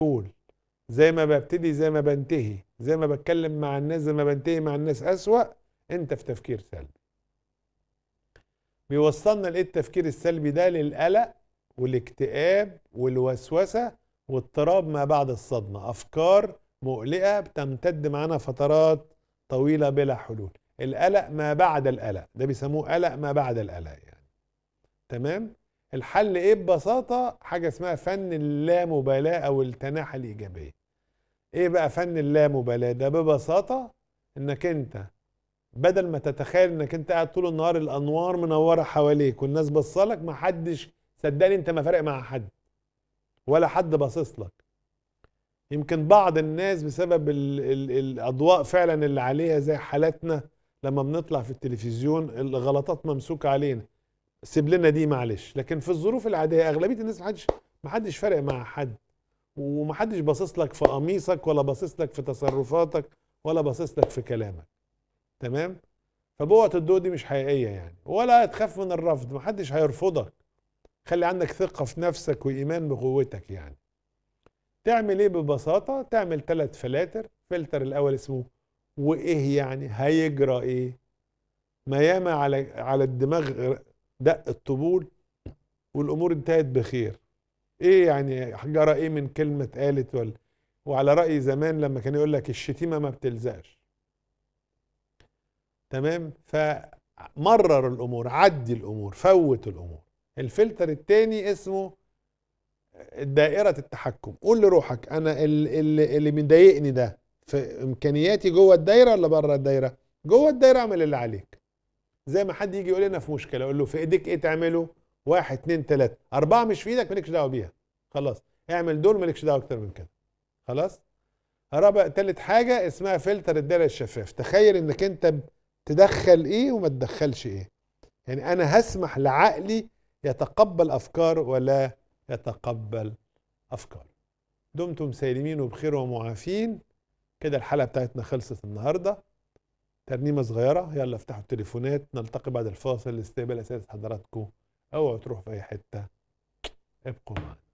بقول زي ما ببتدي زي ما بنتهي زي ما بتكلم مع الناس زي ما بنتهي مع الناس أسوأ انت في تفكير سلبي بيوصلنا لايه التفكير السلبي ده للقلق والاكتئاب والوسوسه واضطراب ما بعد الصدمه افكار مقلقه بتمتد معانا فترات طويله بلا حلول القلق ما بعد القلق ده بيسموه قلق ما بعد القلق يعني تمام الحل ايه ببساطه حاجه اسمها فن اللامبالاه او التناحه الايجابيه ايه بقى فن اللامبالاه ده ببساطه انك انت بدل ما تتخيل انك انت قاعد طول النهار الانوار منوره حواليك والناس بصلك ما حدش صدقني انت ما فارق مع حد ولا حد باصص لك يمكن بعض الناس بسبب ال ال الاضواء فعلا اللي عليها زي حالاتنا لما بنطلع في التلفزيون الغلطات ممسوكه علينا سيب لنا دي معلش لكن في الظروف العاديه اغلبيه الناس ما حدش ما حدش فارق مع حد وما حدش باصص لك في قميصك ولا باصص لك في تصرفاتك ولا باصص لك في كلامك تمام فبوة الضوء دي مش حقيقيه يعني ولا تخاف من الرفض محدش هيرفضك خلي عندك ثقه في نفسك وايمان بقوتك يعني تعمل ايه ببساطه تعمل ثلاث فلاتر فلتر الاول اسمه وايه يعني هيجرى ايه ما ياما على على الدماغ دق الطبول والامور انتهت بخير ايه يعني جرى ايه من كلمه اتقالت ولا وعلى راي زمان لما كان يقول لك الشتيمه ما بتلزقش تمام فمرر الامور عدي الامور فوت الامور الفلتر الثاني اسمه دائرة التحكم قول لروحك انا اللي, اللي مضايقني ده في امكانياتي جوه الدايره ولا بره الدايره جوه الدايره اعمل اللي عليك زي ما حد يجي يقول لنا في مشكله اقول له في ايديك ايه تعمله واحد اتنين تلاته اربعه مش في ايدك مالكش دعوه بيها خلاص اعمل دول مالكش دعوه اكتر من كده خلاص رابع تالت حاجه اسمها فلتر الدايره الشفاف تخيل انك انت تدخل ايه وما تدخلش ايه يعني انا هسمح لعقلي يتقبل افكار ولا يتقبل افكار دمتم سالمين وبخير ومعافين كده الحلقه بتاعتنا خلصت النهارده ترنيمه صغيره يلا افتحوا التليفونات نلتقي بعد الفاصل لاستقبال اسئله حضراتكم اوعوا تروحوا في اي حته ابقوا معنا